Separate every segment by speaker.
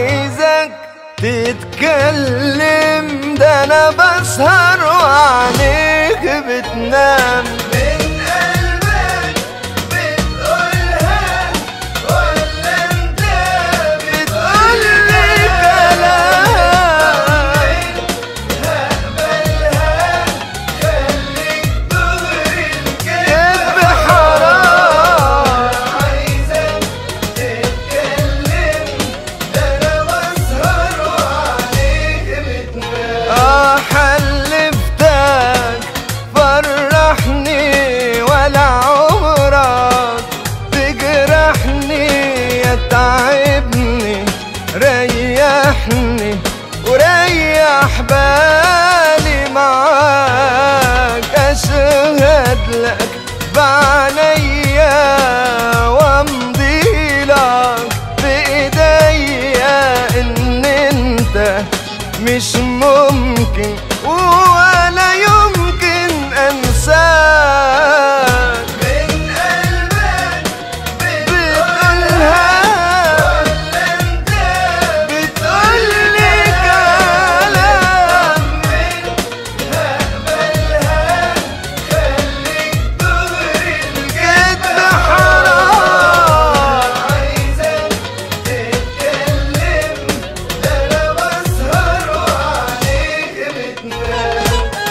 Speaker 1: عايزك تتكلم ده انا بسهر وعليك بتنام
Speaker 2: من قلبك بتقولها ولا انت
Speaker 1: بتقول لي كلام
Speaker 2: هقبلها خليك دغري الكلام
Speaker 1: كذب حرام
Speaker 2: عايزك تتكلم ده انا بسهر وعليك بتنام
Speaker 1: اه حلفتك فرحني ولا عمرك تجرحني يتعبني ريحني وريح بالي معاك اشهد لك بعينيا وامضي لك بايديا ان انت مش ممكن ولا يمكن انساك
Speaker 2: من قلبك
Speaker 1: بتقولها
Speaker 2: ولا انت
Speaker 1: بتقولي كلام
Speaker 2: هقبلها خليك دغري
Speaker 1: كدب حرام
Speaker 2: عايزك تتكلم ده انا بسهر وعليك بتنام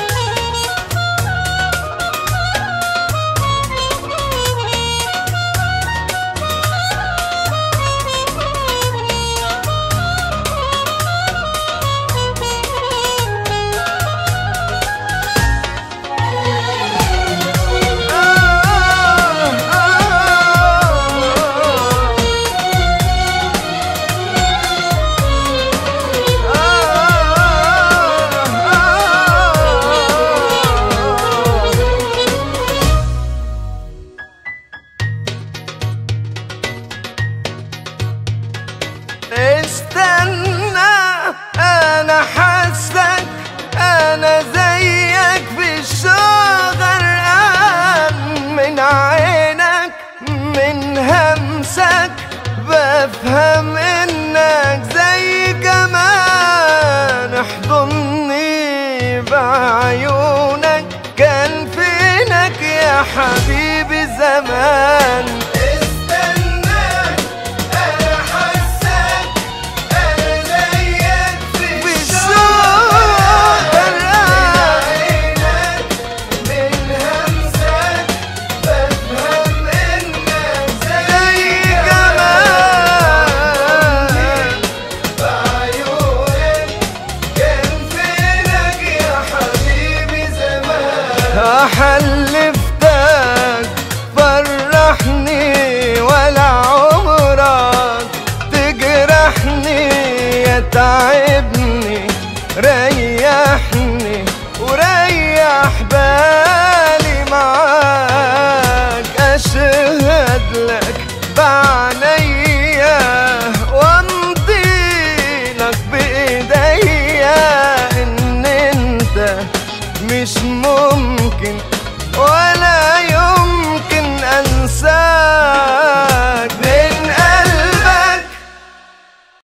Speaker 1: استنى انا حاسك انا زيك في الشوق غرقان من عينك من همسك بفهم انك زي كمان احضني بعيونك كان فينك يا حبيبي زمان
Speaker 2: استناك انا حاسك انا زيك في
Speaker 1: في
Speaker 2: الشوق
Speaker 1: الشوق غرقان
Speaker 2: عينك من همسك بفهم انك
Speaker 1: زي
Speaker 2: زي
Speaker 1: كمان
Speaker 2: بعيونك كان فينك يا حبيبي زمان
Speaker 1: حلفتك فرحني ولا عمرك تجرحني يتعبني